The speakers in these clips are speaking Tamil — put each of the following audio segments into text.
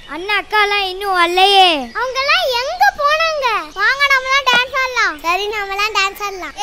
அண்ணா அக்காலாம் இன்னும் வரலையே அவங்க எல்லாம் எங்க போனாங்க வாங்க நம்மலாம் டான்ஸ் ஆடலாம் சரி நாமலாம் டான்ஸ் ஆடலாம்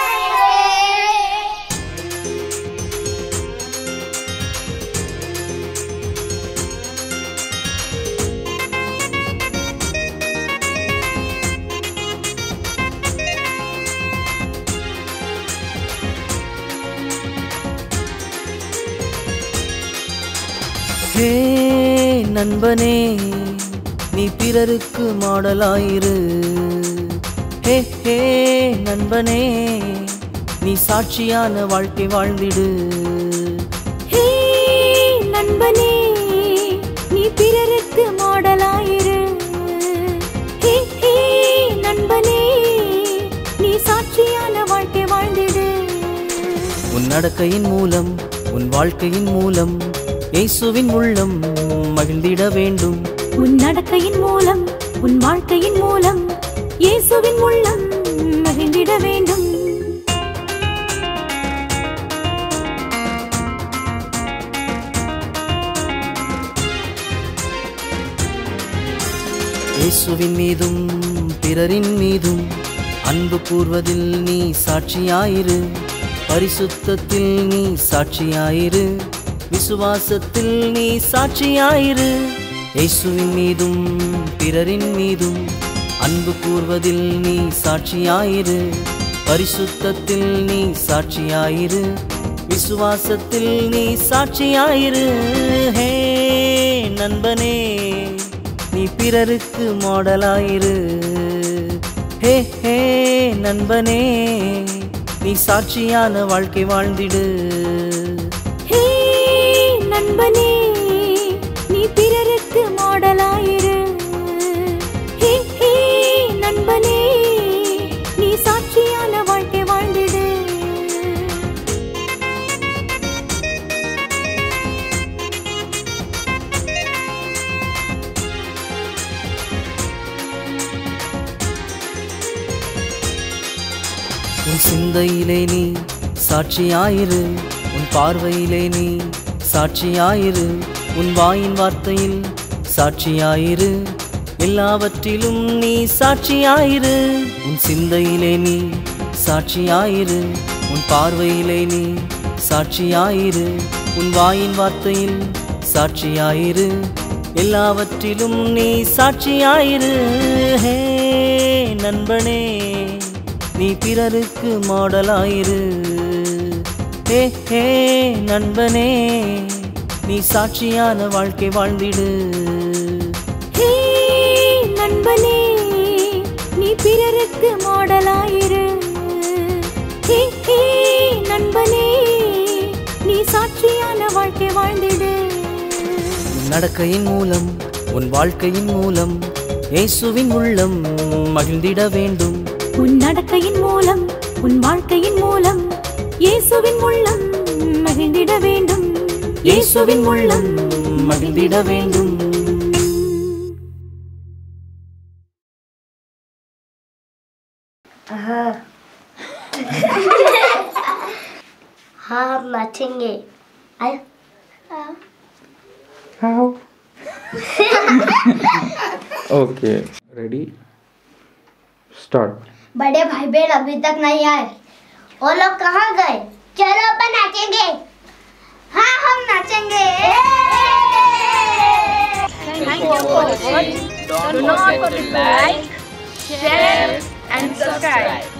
ஹே நண்பனே நீ பிறருக்கு மாடலாயிரு ஹே ஹே நண்பனே நீ சாட்சியான வாழ்க்கை வாழ்ந்திடு ஹே நண்பனே நீ பிறருக்கு மாடலாயிரு ஹே ஹே நண்பனே நீ சாட்சியான வாழ்க்கை வாழ்ந்திடு உன் நடக்கையின் மூலம் உன் வாழ்க்கையின் மூலம் இயேசுவின் உள்ளம் மகிழ்ந்திட வேண்டும் உன் நடக்கையின் மூலம் உன் வாழ்க்கையின் மூலம் இயேசுவின் உள்ளம் மகிழ்ந்திட வேண்டும் இயேசுவின் மீதும் பிறரின் மீதும் அன்பு கூர்வதில் நீ சாட்சியாயிரு பரிசுத்தத்தில் நீ சாட்சியாயிரு விசுவாசத்தில் நீ சாட்சியாயிரு இயேசுவின் மீதும் பிறரின் மீதும் அன்பு கூர்வதில் நீ சாட்சியாயிரு பரிசுத்தத்தில் நீ சாட்சியாயிரு விசுவாசத்தில் நீ சாட்சியாயிரு ஹே நண்பனே நீ பிறருக்கு மாடலாயிரு ஹே ஹே நண்பனே நீ சாட்சியான வாழ்க்கை வாழ்ந்திடு ஹே நண்பனே நீ பிறருக்கு மாடலாயிரு ஹே ஹே நண்பனே நீ சாட்சியான வாழ்க்கை வாழ்ந்திடு உன் சிந்தையிலே நீ சாட்சியாயிரு உன் பார்வையிலே நீ சாட்சியாயிரு உன் வாயின் வார்த்தையில் சாட்சியாயிரு எல்லாவற்றிலும் நீ சாட்சியாயிரு உன் சிந்தையிலே நீ சாட்சியாயிரு உன் பார்வையிலே நீ சாட்சியாயிரு உன் வாயின் வார்த்தையில் சாட்சியாயிரு எல்லாவற்றிலும் நீ சாட்சியாயிரு ஹே நண்பனே நீ பிறருக்கு மாடலாயிரு ஹே ஹே நண்பனே நீ சாட்சியான வாழ்க்கை வாழ்ந்திடு ஹே நண்பனே நீ பிறருக்கு மாடலாயிரு ஹே ஹே நண்பனே நீ சாட்சியான வாழ்க்கை வாழ்ந்திடு உன் நடக்கையின் மூலம் உன் வாழ்க்கையின் மூலம் இயேசுவின் உள்ளம் மகிழ்ந்திட வேண்டும் உன் நடக்கையின் மூலம் உன் வாழ்க்கையின் மூலம் இயேசுவின் உள்ளம் மகிழ்ந்திட வேண்டும் இயேசுவின் உள்ளம் மகிழ்ந்திட வேண்டும் हाँ हम नाचेंगे आए How? okay, ready? Start. बड़े भाई बहन अभी तक नहीं आए वो लोग कहाँ गए चलो अपन नाचेंगे हाँ हम नाचेंगे Thank you for watching. Don't forget to like, share and subscribe.